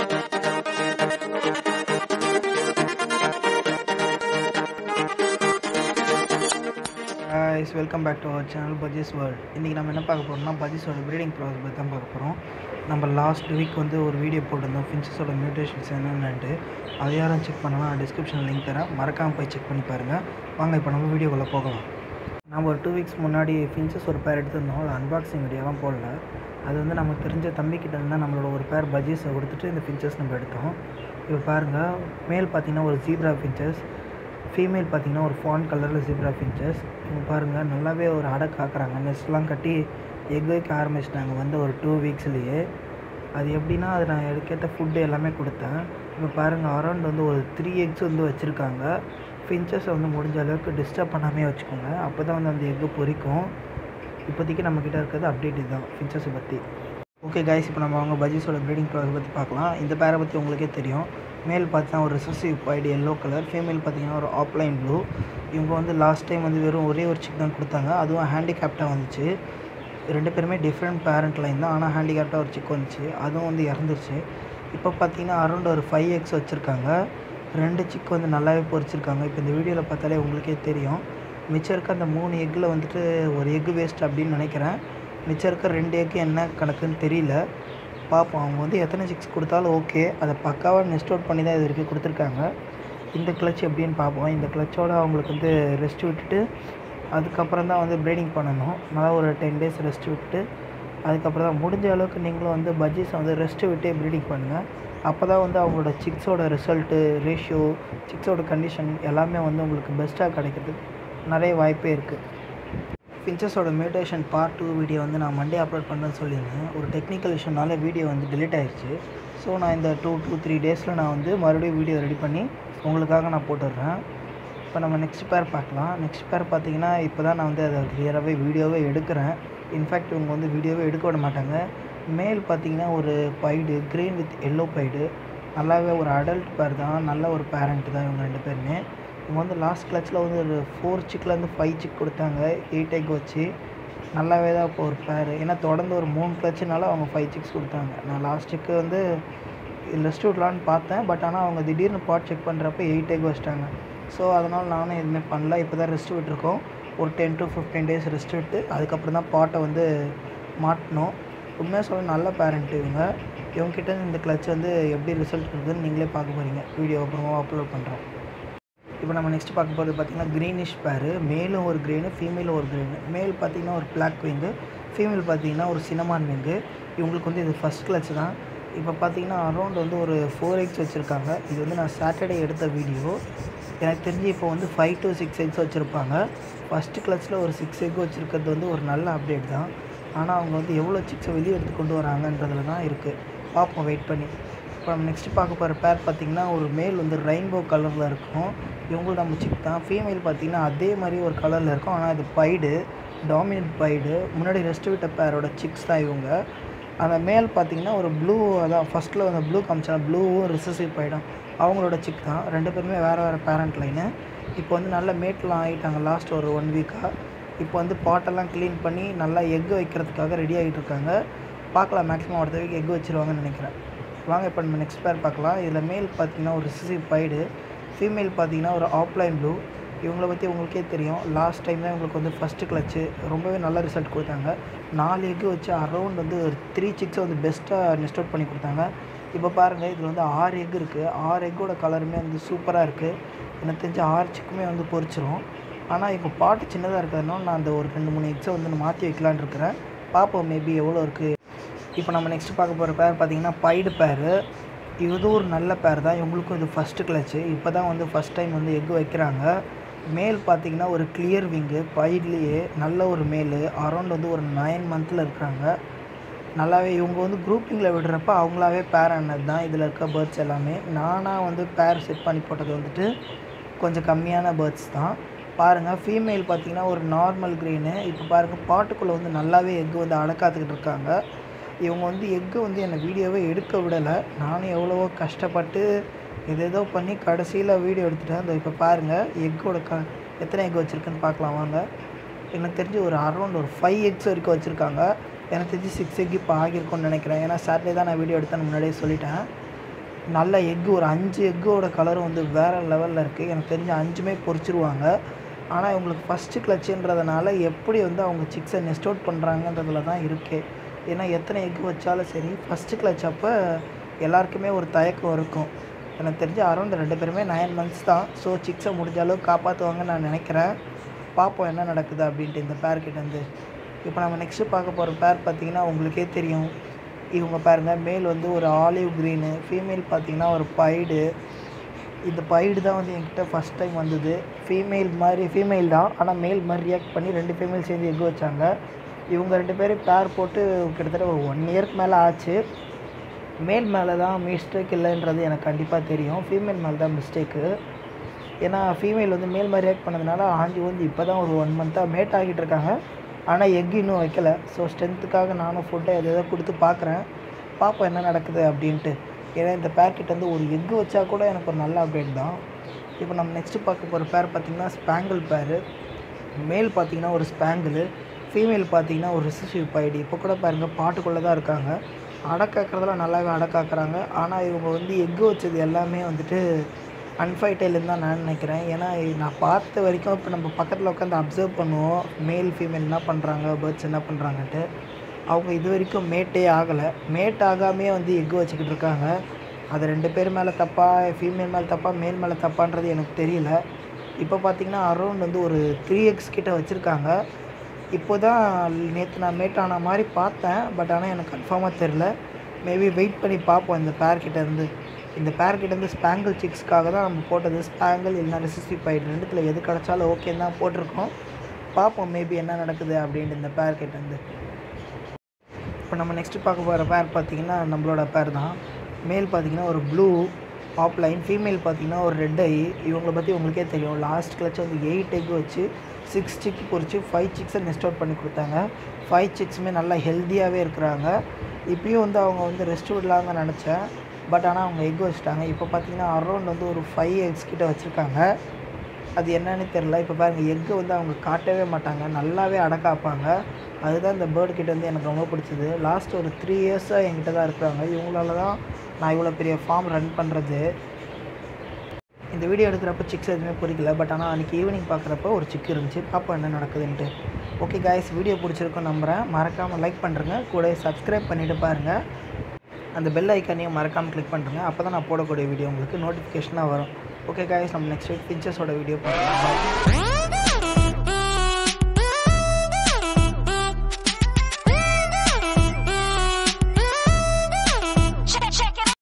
guys welcome back to our channel budgies world இன்றைக்கி நம்ம என்ன பார்க்க போகிறோம்னா பஜீஸோட ப்ரீடிங் ப்ராசஸ் பற்றி தான் பார்க்க போகிறோம் நம்ம லாஸ்ட் வீக் வந்து ஒரு வீடியோ போட்டிருந்தோம் ஃபின்ச்சஸோட மியூட்டேஷன்ஸ் என்னென்னட்டு அதை யாரும் செக் பண்ணலாம் டிஸ்கிரிப்ஷனில் லிங்க் தரேன் மறக்காமல் போய் செக் பண்ணி பாருங்கள் வாங்க இப்போ நம்ம வீடியோக்குள்ளே போகலாம் நம்ம ஒரு டூ வீக்ஸ் முன்னாடி ஃபின்ச்சஸ் ஒரு பேர் எடுத்திருந்தோம் அது அன்பாக்சிங் வீடியோலாம் போடல அது வந்து நமக்கு தெரிஞ்ச தம்பிக்கிட்ட இருந்தால் நம்மளோட ஒரு பேர் பஜீஸை கொடுத்துட்டு இந்த ஃபின்ச்சஸ் நம்ம எடுத்தோம் இப்போ பாருங்கள் மேல் பார்த்தீங்கன்னா ஒரு ஜீப்ரா ஃபின்ச்சஸ் ஃபீமேல் பார்த்தீங்கன்னா ஒரு ஃபான் கலரில் ஜீப்ரா ஃபின்ச்சஸ் இவங்க பாருங்கள் நல்லாவே ஒரு அடை காக்குறாங்க நெஸ்ட்லாம் கட்டி எக் வைக்க ஆரம்பிச்சிட்டாங்க வந்து ஒரு டூ வீக்ஸ்லேயே அது எப்படின்னா அது நான் எடுக்கேற்ற ஃபுட்டு எல்லாமே கொடுத்தேன் இப்போ பாருங்கள் அரௌண்ட் வந்து ஒரு த்ரீ எக்ஸ் வந்து வச்சுருக்காங்க ஃபின்ச்சஸை வந்து முடிஞ்ச அளவுக்கு டிஸ்டர்ப் பண்ணாமே வச்சுக்கோங்க அப்போ தான் வந்து அந்த எக்கு பொரிக்கும் இப்போதைக்கு நம்மக்கிட்ட இருக்கிறது அப்டேட் இதுதான் ஃபின்ச்சஸை பற்றி ஓகே கைஸ் இப்போ நம்ம அவங்க பஜீஸோட ப்ரீடிங் ப்ராசஸ் பற்றி பார்க்கலாம் இந்த பேரை பற்றி உங்களுக்கே தெரியும் மேல் பார்த்தா ஒரு recessive pied yellow colour female பார்த்தீங்கன்னா ஒரு ஆப்லைன் ப்ளூ இவங்க வந்து லாஸ்ட் டைம் வந்து வெறும் ஒரே ஒரு சிக் தான் கொடுத்தாங்க அதுவும் ஹேண்டிகேப்டாக வந்துச்சு ரெண்டு பேருமே டிஃப்ரெண்ட் பேரண்ட் லைன் தான் ஆனால் ஹேண்டிகேப்டாக ஒரு சிக் வந்துச்சு அதுவும் வந்து இறந்துருச்சு இப்போ பார்த்தீங்கன்னா அரௌண்ட் ஒரு ஃபைவ் எக்ஸ் வச்சுருக்காங்க ரெண்டு சிக் வந்து நல்லாவே பொரிச்சிருக்காங்க இப்போ இந்த வீடியோவில் பார்த்தாலே உங்களுக்கே தெரியும் மிச்சம் இருக்க அந்த மூணு எக்கில் வந்துட்டு ஒரு எக்கு வேஸ்ட் அப்படின்னு நினைக்கிறேன் மிச்சம் இருக்க ரெண்டு எக்கு என்ன கணக்குன்னு தெரியல பார்ப்போம் அவங்க வந்து எத்தனை சிக்ஸ் கொடுத்தாலும் ஓகே அதை பக்காவாக நெஸ்ட் அவுட் பண்ணி தான் இது வரைக்கும் கொடுத்துருக்காங்க இந்த கிளச் எப்படின்னு பார்ப்போம் இந்த கிளச்சோட அவங்களுக்கு வந்து ரெஸ்ட் விட்டுட்டு அதுக்கப்புறம் தான் வந்து ப்ரீடிங் பண்ணணும் நல்லா ஒரு டென் டேஸ் ரெஸ்ட் விட்டுட்டு அதுக்கப்புறம் தான் முடிஞ்ச அளவுக்கு நீங்களும் வந்து பஜ்ஜீஸை வந்து ரெஸ்ட்டு விட்டே ப்ரீடிங் பண்ணுங்கள் அப்போ தான் வந்து அவங்களோட சிக்ஸோட ரிசல்ட்டு ரேஷியோ சிக்ஸோட கண்டிஷன் எல்லாமே வந்து உங்களுக்கு பெஸ்ட்டாக கிடைக்கிறதுக்கு நிறைய வாய்ப்பே இருக்குது ஃபின்ச்சஸோட மியூட்டேஷன் பார்ட் டூ வீடியோ வந்து நான் மண்டே அப்லோட் பண்ணுறேன்னு சொல்லியிருந்தேன் ஒரு டெக்னிக்கல் இஷ்யூனால வீடியோ வந்து டிலீட் ஆயிடுச்சு ஸோ நான் இந்த டூ டூ த்ரீ டேஸில் நான் வந்து மறுபடியும் வீடியோ ரெடி பண்ணி உங்களுக்காக நான் போட்டுடுறேன் இப்போ நம்ம நெக்ஸ்ட் பேர் பார்க்கலாம் நெக்ஸ்ட் பேர் பார்த்தீங்கன்னா இப்போ தான் நான் வந்து அதை கிளியராகவே வீடியோவே எடுக்கிறேன் இன்ஃபேக்ட் இவங்க வந்து வீடியோவே எடுக்க விட மாட்டாங்க மேல் பார்த்தீங்கன்னா ஒரு pied green with yellow pied நல்லாவே ஒரு அடல்ட் பேர் தான் நல்ல ஒரு பேரண்ட் தான் இவங்க ரெண்டு பேருமே இவங்க வந்து லாஸ்ட் கிளச்சில் வந்து ஒரு ஃபோர் சிக்லேருந்து ஃபைவ் சிக் கொடுத்தாங்க எயிட் எக் வச்சு நல்லாவே தான் இப்போ ஒரு பேர் ஏன்னா தொடர்ந்து ஒரு மூணு கிளச்சுனால அவங்க ஃபைவ் சிக்ஸ் கொடுத்தாங்க நான் லாஸ்ட் சிக்கு வந்து ரெஸ்ட் விடலான்னு பார்த்தேன் பட் ஆனால் அவங்க திடீர்னு பாட் செக் பண்ணுறப்ப எயிட் எக் வச்சிட்டாங்க ஸோ அதனால் நானும் எதுவுமே பண்ணல இப்போ தான் ரெஸ்ட் விட்டுருக்கோம் ஒரு ten to fifteen days rest விட்டு அதுக்கப்புறம் தான் பாட்டை வந்து மாட்டணும் உண்மையாக சொல்ல நல்ல பேரண்ட் இவங்க இவங்ககிட்ட இந்த கிளச் வந்து எப்படி ரிசல்ட் இருக்குதுன்னு நீங்களே பார்க்க போகிறீங்க வீடியோ அப்புறமா அப்லோட் பண்ணுறேன் இப்போ நம்ம நெக்ஸ்ட் பார்க்க போகிறது பார்த்திங்கன்னா க்ரீனிஷ் பேர் மேலும் ஒரு க்ரீனு ஃபீமேலும் ஒரு க்ரீனு மேல் பார்த்திங்கன்னா ஒரு பிளாக் விங்கு ஃபீமேல் பார்த்திங்கன்னா ஒரு சினமான் விங்கு இவங்களுக்கு வந்து இது ஃபஸ்ட் கிளச் தான் இப்போ பார்த்திங்கன்னா அரௌண்ட் வந்து ஒரு ஃபோர் எக்ஸ் வச்சுருக்காங்க இது வந்து நான் சாட்டர்டே எடுத்த வீடியோ எனக்கு தெரிஞ்சு இப்போ வந்து ஃபைவ் டு சிக்ஸ் எக்ஸ் வச்சுருப்பாங்க ஃபஸ்ட்டு கிளச்சில் ஒரு சிக்ஸ் எக் வச்சுருக்கிறது வந்து ஒரு நல்ல அப்டேட் தான் ஆனால் அவங்க வந்து எவ்வளோ சிக்ஸை வெளியே எடுத்து கொண்டு வராங்கன்றதுல தான் இருக்குது பார்ப்போம் வெயிட் பண்ணி இப்போ நம்ம நெக்ஸ்ட் பார்க்க போகிற பேர் பார்த்திங்கன்னா ஒரு மேல் வந்து ரெயின்போ கலரில் இருக்கும் இவங்களும் நம்ம சிக் தான் ஃபீமேல் பார்த்திங்கன்னா அதே மாதிரி ஒரு கலரில் இருக்கும் ஆனால் இது பைடு டாமினட் பைடு முன்னாடி ரெஸ்ட் விட்ட பேரோட சிக்ஸ் தான் இவங்க அந்த மேல் பார்த்திங்கன்னா ஒரு ப்ளூ அதான் ஃபஸ்ட்டில் வந்து ப்ளூ காமிச்சா ப்ளூவும் ரிசசிவ் பைடும் அவங்களோட சிக் தான் ரெண்டு பேருமே வேறு வேறு பேரண்ட் லைனு இப்போ வந்து நல்ல மேட்லாம் ஆகிட்டாங்க லாஸ்ட் ஒரு ஒன் வீக்காக இப்போ வந்து பாட்டெல்லாம் க்ளீன் பண்ணி நல்லா எக் வைக்கிறதுக்காக ரெடி ஆகிட்டு இருக்காங்க பார்க்கலாம் மேக்ஸிமம் அடுத்த வீக் எக் வச்சுருவாங்கன்னு நினைக்கிறேன் வாங்க இப்போ நம்ம நெக்ஸ்ட் பேர் பார்க்கலாம் இதில் மேல் பார்த்தீங்கன்னா ஒரு ரிசசிவ் பைடு ஃபீமேல் பார்த்தீங்கன்னா ஒரு ஆப்லைன் ப்ளூ இவங்கள பற்றி உங்களுக்கே தெரியும் லாஸ்ட் டைம் தான் இவங்களுக்கு வந்து ஃபஸ்ட்டு கிளச்சு ரொம்பவே நல்ல ரிசல்ட் கொடுத்தாங்க நாலு எக்கு வச்சு அரௌண்ட் வந்து ஒரு த்ரீ சிக்ஸை வந்து பெஸ்ட்டாக நெஸ்ட் அவுட் பண்ணி கொடுத்தாங்க இப்போ பாருங்கள் இதில் வந்து ஆறு எக் இருக்குது ஆறு எக்கோட கலருமே வந்து சூப்பராக இருக்குது எனக்கு தெரிஞ்ச ஆறு சிக்குமே வந்து பொரிச்சிரும் ஆனால் இப்போ பாட்டு சின்னதாக இருக்கிறதுனால நான் அந்த ஒரு ரெண்டு மூணு எக்ஸை வந்து நான் மாற்றி வைக்கலான்னு இருக்கிறேன் பார்ப்போம் மேபி எவ்வளோ இருக்குது இப்போ நம்ம நெக்ஸ்ட் பார்க்க போகிற பேர் பார்த்திங்கன்னா பைடு பேர் இதுவும் ஒரு நல்ல பேர் தான் இவங்களுக்கும் இது ஃபஸ்ட்டு கிளச்சு இப்போ தான் வந்து ஃபஸ்ட் டைம் வந்து எக் வைக்கிறாங்க மேல் பார்த்திங்கன்னா ஒரு கிளியர் விங்கு பைட்லேயே நல்ல ஒரு மேல் அரௌண்ட் வந்து ஒரு நைன் மந்தில் இருக்கிறாங்க நல்லாவே இவங்க வந்து குரூப்பிங்கில் விடுறப்ப அவங்களாவே பேர் ஆனது தான் இதில் இருக்க பேர்ட்ஸ் எல்லாமே நானாக வந்து பேர் செட் பண்ணி போட்டது வந்துட்டு கொஞ்சம் கம்மியான பேர்ட்ஸ் தான் பாருங்கள் ஃபீமேல் பார்த்திங்கன்னா ஒரு நார்மல் க்ரீனு இப்போ பாருங்கள் பாட்டுக்குள்ளே வந்து நல்லாவே எக்கு வந்து அடக்காத்துக்கிட்டு இருக்காங்க இவங்க வந்து எக்கு வந்து என்னை வீடியோவே எடுக்க விடலை நானும் எவ்வளவோ கஷ்டப்பட்டு எதேதோ பண்ணி கடைசியில் வீடியோ எடுத்துட்டேன் அந்த இப்போ பாருங்கள் எக்கோட க எத்தனை எக் வச்சுருக்குன்னு பார்க்கலாம் வாங்க எனக்கு தெரிஞ்சு ஒரு அரௌண்ட் ஒரு ஃபைவ் எக்ஸ் வரைக்கும் வச்சுருக்காங்க எனக்கு தெரிஞ்சு சிக்ஸ் எக் இப்போ ஆகியிருக்கும்னு நினைக்கிறேன் ஏன்னா சாட்டர்டே தான் நான் வீடியோ எடுத்தேன்னு முன்னாடியே சொல்லிட்டேன் நல்ல எக்கு ஒரு அஞ்சு எக்கோட கலரும் வந்து வேறு லெவலில் இருக்குது எனக்கு தெரிஞ்ச அஞ்சுமே பொரிச்சிருவாங்க ஆனால் இவங்களுக்கு ஃபஸ்ட்டு கிளச்சுன்றதுனால எப்படி வந்து அவங்க சிக்ஸை நெஸ்ட் அவுட் பண்ணுறாங்கன்றதுல தான் இருக்குது ஏன்னா எத்தனை எக் வச்சாலும் சரி ஃபஸ்ட்டு கிளச் அப்போ எல்லாருக்குமே ஒரு தயக்கம் இருக்கும் எனக்கு தெரிஞ்சு அரௌண்ட் ரெண்டு பேருமே நைன் மந்த்ஸ் தான் ஸோ சிக்ஸை முடிஞ்ச அளவுக்கு காப்பாற்றுவாங்கன்னு நான் நினைக்கிறேன் பார்ப்போம் என்ன நடக்குது அப்படின்ட்டு இந்த பேர்கிட்டேருந்து இப்போ நம்ம நெக்ஸ்ட்டு பார்க்க போகிற பேர் பார்த்தீங்கன்னா உங்களுக்கே தெரியும் இவங்க பாருங்கள் மேல் வந்து ஒரு ஆலிவ் க்ரீனு ஃபீமேல் பார்த்தீங்கன்னா ஒரு பைடு இந்த பைடு தான் வந்து என்கிட்ட ஃபஸ்ட் டைம் வந்தது ஃபீமேல் மாதிரி ஃபீமேல் தான் ஆனால் மேல் மாதிரி ரியாக்ட் பண்ணி ரெண்டு ஃபீமேல் சேர்ந்து எக் வச்சாங்க இவங்க ரெண்டு பேரும் பேர் போட்டு கிட்டத்தட்ட ஒரு ஒன் இயர்க்கு மேலே ஆச்சு மேல் மேலே தான் மிஸ்டேக் இல்லைன்றது எனக்கு கண்டிப்பாக தெரியும் ஃபீமேல் மேலே தான் மிஸ்டேக்கு ஏன்னா ஃபீமேல் வந்து மேல் மாதிரி ரியாக்ட் பண்ணதுனால ஆஞ்சி வந்து இப்போ தான் ஒரு ஒன் மந்த்தாக மேட் ஆகிட்டு இருக்காங்க ஆனால் எக் இன்னும் வைக்கல ஸோ ஸ்ட்ரென்த்துக்காக நானும் ஃபுட்டை எது எதோ கொடுத்து பார்க்குறேன் பார்ப்போம் என்ன நடக்குது அப்படின்ட்டு ஏன்னா இந்த பேர்கிட்ட வந்து ஒரு எக்கு வச்சா கூட எனக்கு ஒரு நல்ல அப்டேட் தான் இப்போ நம்ம நெக்ஸ்ட்டு பார்க்க போகிற பேர் பார்த்திங்கன்னா ஸ்பேங்கிள் பேர் மேல் பார்த்திங்கன்னா ஒரு ஸ்பேங்கிள் ஃபீமேல் பார்த்திங்கன்னா ஒரு ரிசசிவ் பைடி இப்போ கூட பாருங்கள் பாட்டுக்குள்ளே தான் இருக்காங்க அடக்காக்குறதெல்லாம் நல்லாவே அடக்காக்குறாங்க ஆனால் இவங்க வந்து எக்கு வச்சது எல்லாமே வந்துட்டு அன்ஃபைட்டைல்னு தான் நான் நினைக்கிறேன் ஏன்னா நான் பார்த்த வரைக்கும் இப்போ நம்ம பக்கத்தில் உட்காந்து அப்சர்வ் பண்ணுவோம் மேல் ஃபீமேல் என்ன பண்ணுறாங்க பேர்ட்ஸ் என்ன பண்ணுறாங்கன்ட்டு அவங்க இது வரைக்கும் மேட்டே ஆகலை மேட் ஆகாமே வந்து எக்கு வச்சுக்கிட்டு இருக்காங்க அது ரெண்டு பேர் மேலே தப்பா ஃபீமேல் மேலே தப்பா மேல் மேலே தப்பான்றது எனக்கு தெரியல இப்போ பார்த்தீங்கன்னா அரௌண்ட் வந்து ஒரு த்ரீ எக்ஸ் கிட்ட வச்சுருக்காங்க இப்போ தான் நேற்று நான் மேட் ஆன மாதிரி பார்த்தேன் பட் ஆனால் எனக்கு கன்ஃபார்மாக தெரில மேபி வெயிட் பண்ணி பார்ப்போம் இந்த பேர் கிட்ட இருந்து இந்த பேர் கிட்ட இருந்து ஸ்பேங்கிள் சிக்ஸ்க்காக தான் நம்ம போட்டது ஸ்பேங்கிள் இல்லைனா ரெசிஸ்டிவ் பைட் ரெண்டுத்தில் எது கிடச்சாலும் ஓகேன்னு தான் போட்டிருக்கோம் பார்ப்போம் மேபி என்ன நடக்குது அப்படின்ட்டு இந்த பேர் கிட்ட இருந்து இப்போ நம்ம நெக்ஸ்ட்டு பார்க்க போகிற பேர் பார்த்திங்கன்னா நம்மளோட பேர் தான் மேல் பார்த்திங்கன்னா ஒரு ப்ளூ ஆப்லைன் ஃபீமேல் பார்த்திங்கன்னா ஒரு ரெட் ஐ இவங்களை பற்றி உங்களுக்கே தெரியும் லாஸ்ட் கிளச்சு வந்து எயிட் எக் வச்சு சிக்ஸ் சிக் பொறிச்சு ஃபைவ் சிக்ஸை நெஸ்ட் அவுட் பண்ணி கொடுத்தாங்க ஃபைவ் சிக்ஸுமே நல்லா ஹெல்த்தியாகவே இருக்கிறாங்க இப்பயும் வந்து அவங்க வந்து ரெஸ்ட் விடலாங்கன்னு நினச்சேன் பட் ஆனால் அவங்க எக் வச்சுட்டாங்க இப்போ பார்த்தீங்கன்னா அரௌண்ட் வந்து ஒரு ஃபைவ் எக்ஸ் கிட்ட வச்சுருக்காங்க அது என்னன்னு தெரில இப்போ பாருங்கள் எக்கு வந்து அவங்க காட்டவே மாட்டாங்க நல்லாவே அடக்காப்பாங்க அதுதான் இந்த பேர்டு கிட்ட வந்து எனக்கு ரொம்ப பிடிச்சது லாஸ்ட் ஒரு த்ரீ இயர்ஸாக என்கிட்ட தான் இருக்கிறாங்க இவங்களால தான் நான் இவ்வளோ பெரிய ஃபார்ம் ரன் பண்ணுறது இந்த வீடியோ எடுக்கிறப்ப சிக்ஸ் எதுவுமே பிடிக்கல பட் ஆனால் அன்றைக்கி ஈவினிங் பார்க்குறப்ப ஒரு சிக் இருந்துச்சு பார்ப்போம் என்ன நடக்குதுன்ட்டு ஓகே காய்ஸ் வீடியோ பிடிச்சிருக்கும் நம்புகிறேன் மறக்காமல் லைக் பண்ணுறேங்க கூட சப்ஸ்கிரைப் பண்ணிவிட்டு பாருங்கள் அந்த பெல் ஐக்கானையும் மறக்காமல் கிளிக் பண்ணுறேங்க அப்போ தான் நான் போடக்கூடிய வீடியோ உங்களுக்கு நோட்டிஃபிகேஷனாக வரும் ஓகே காய்ஸ் நம்ம நெக்ஸ்ட் வீக் பிக்சர்ஸோட வீடியோ பார்க்கலாம் Bye.